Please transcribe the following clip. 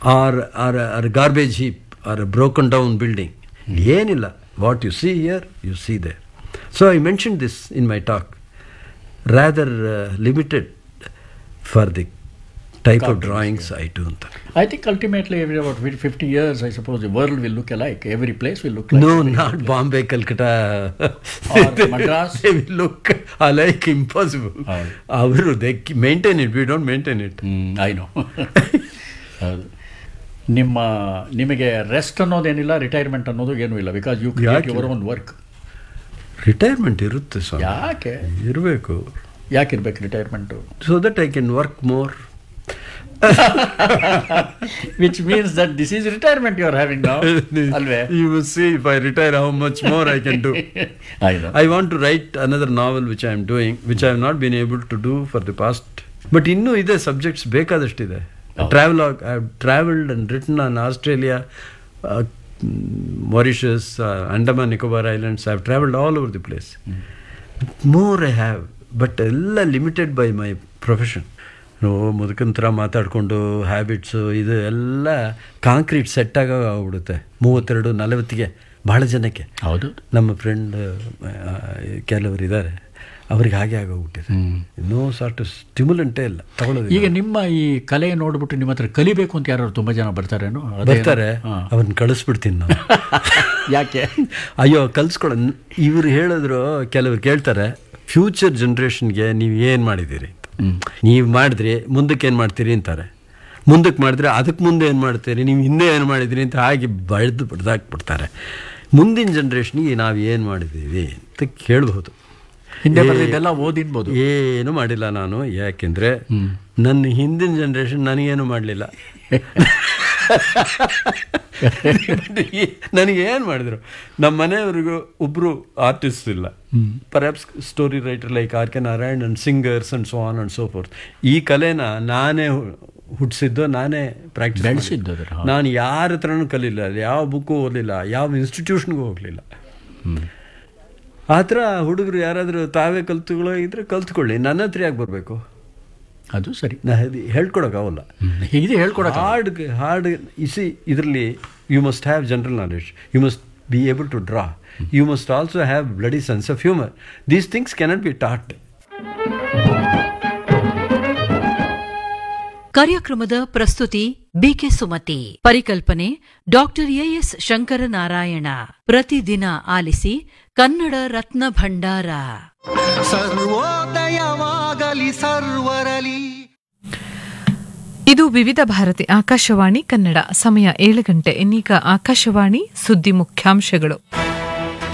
R or or garbage heap or broken down building ಏನಿಲ್ಲ what you see here you see there so I mention this in my talk rather limited for the type of drawings I do ಅಂತ I think ultimately, every about 50 years, I suppose the world will look alike. Every place will look like. No, not Bombay, Calcutta. Or Madras. they will look alike impossible. ಹೌದು. ಅವರು they maintain it, we don't maintain it. I know ಹೌದು ನಿಮ್ಮ ನಿಮಗೆ rest ಅನ್ನೋದೇನಿಲ್ಲ retirement ಅನ್ನೋದು ಏನೂ ಇಲ್ಲ because you create ಯಾಕೆ? ಯುವರ್ ಓನ್ ವರ್ಕ್ ರಿಟೈರ್ಮೆಂಟ್ ಇರುತ್ತೆ ಸ್ವಾಮಿ ಯಾಕೆ ಇರಬೇಕು ಯಾಕಿರ್ಬೇಕು retirement so that I can work more which means that this is retirement you are having ನಾವು ಅಲ್ವೇ you will see if I retire how much more I can do ಆಯ್ತು I want to write another novel which I am doing, which I have not been able to do for the past. But ಇನ್ನೂ ಇದೆ subjects ಬೇಕಾದಷ್ಟಿದೆ travel I have travelled and written on Australia Mauritius Andaman Nicobar islands I have travelled all over the place more I have but ಎಲ್ಲ limited by my profession ಮುದುಕನ ಥರ ಮಾತಾಡಿಕೊಂಡು habits ಇದು ಎಲ್ಲ concrete set ಆಗೋ ಆಗ್ಬಿಡುತ್ತೆ ಮೂವತ್ತೆರಡು ನಲವತ್ತಿಗೆ ಭಾಳ ಜನಕ್ಕೆ ಹೌದು ನಮ್ಮ ಫ್ರೆಂಡ್ ಕೆಲವರು ಇದ್ದಾರೆ ಅವ್ರಿಗೆ ಹಾಗೆ ಆಗೋಗ್ಬಿಟ್ಟಿದೆ ನೋ ಸಾರ್ಟ್ ಸ್ಟಿಮ್ಯುಲೆಂಟೇ ಇಲ್ಲ ತಗೊಳ್ಳೋದು ಈಗ ನಿಮ್ಮ ಈ ಕಲೆ ನೋಡ್ಬಿಟ್ಟು ನಿಮ್ಮ ಹತ್ರ ಕಲಿಬೇಕು ಅಂತ ಯಾರು ತುಂಬಾ ಜನ ಬರ್ತಾರೇನು ಅದೇನು? ಬರ್ತಾರೆ ಹಾ. ಅವ್ರನ್ನ ಕಳಿಸ್ಬಿಡ್ತೀನಿ ನಾನು ಯಾಕೆ ಅಯ್ಯೋ ಕಲ್ಸ್ಕೊಳ ಇವ್ರು ಹೇಳಿದ್ರು ಕೆಲವ್ರು ಕೇಳ್ತಾರೆ ಫ್ಯೂಚರ್ ಜನ್ರೇಷನ್ಗೆ ನೀವು ಏನು ಮಾಡಿದ್ದೀರಿ ಅಂತ ನೀವು ಮಾಡಿದ್ರಿ ಮುಂದಕ್ಕೆ ಏನು ಮಾಡ್ತೀರಿ ಅಂತಾರೆ ಮುಂದಕ್ಕೆ ಮಾಡಿದ್ರೆ ಅದಕ್ಕೆ ಮುಂದೆ ಏನು ಮಾಡ್ತೀರಿ ನೀವು ಹಿಂದೆ ಏನು ಮಾಡಿದ್ದೀರಿ ಅಂತ ಹಾಗೆ ಬಳ್ದು ಬಡ್ದಾಕ್ಬಿಡ್ತಾರೆ ಮುಂದಿನ ಜನ್ರೇಷನ್ಗೆ ನಾವು ಏನು ಮಾಡಿದ್ದೀವಿ ಅಂತ ಕೇಳಬಹುದು ಹಿಂದೆ ಬರ್ದಿದ್ದೆಲ್ಲ ಓದಿನ್ಬೋದು ಏನು ಮಾಡಿಲ್ಲ ನಾನು ಯಾಕೆಂದ್ರೆ ನನ್ನ ಹಿಂದಿನ ಜನ್ರೇಷನ್ ನನಗೇನು ಮಾಡಲಿಲ್ಲ ನನಗೆ ಏನು ಮಾಡಿದ್ರು ನಮ್ಮ ಮನೆಯವ್ರಿಗೂ ಒಬ್ಬರು ಆರ್ಟಿಸ್ಟ್ ಇಲ್ಲ perhaps story writer like R K Narayan and singers and so on and so forth ಈ ಕಲೆನ ನಾನೇ ಹುಟ್ಟಿಸಿದ್ದು ನಾನೇ ಪ್ರಾಕ್ಟೀಸ್ ಬೆಳ್ಸಿದ್ದು ಅದನ್ನ, ಹೌದು. ನಾನು ಯಾರ ಹತ್ರನೂ ಕಲಿಲ್ಲ ಯಾವ ಬುಕ್ಕು ಓದಲಿಲ್ಲ ಯಾವ ಇನ್ಸ್ಟಿಟ್ಯೂಷನ್ಗೂ ಹೋಗಲಿಲ್ಲ ಆ ಥರ ಹುಡುಗರು ಯಾರಾದರೂ ತಾವೇ ಕಲ್ತುಗಳೋ ಇದ್ರೆ ಕಲ್ತ್ಕೊಳ್ಳಿ ನನ್ನ ಹತ್ರ ಯಾಕೆ ಬರಬೇಕು ಅದು ಸರಿ ನಾ ಅದು ಹೇಳ್ಕೊಡೋಕ್ಕಾಗಲ್ಲ ಇದು ಹೇಳ್ಕೊಡಕ್ಕೆ ಹಾರ್ಡ್ ಹಾರ್ಡ್ ಇಸಿ ಇದರಲ್ಲಿ you must have general knowledge you must be able to draw you must also have bloody sense of humour these things cannot be taught ಕಾರ್ಯಕ್ರಮದ ಪ್ರಸ್ತುತಿ ಬಿಕೆ ಸುಮತಿ ಪರಿಕಲ್ಪನೆ ಡಾಕ್ಟರ್ ಎಎಸ್ ಶಂಕರನಾರಾಯಣ ಪ್ರತಿದಿನ ಆಲಿಸಿ ಕನ್ನಡ ರತ್ನ ಭಂಡಾರ ಸರ್ವೋದಯವಾಗಲಿ ಸರ್ವರಲಿ ಇದು ವಿವಿಧ ಭಾರತಿ ಆಕಾಶವಾಣಿ ಕನ್ನಡ ಸಮಯ ಏಳು ಗಂಟೆ ಇನ್ನೀಗ ಆಕಾಶವಾಣಿ ಸುದ್ದಿ ಮುಖ್ಯಾಂಶಗಳು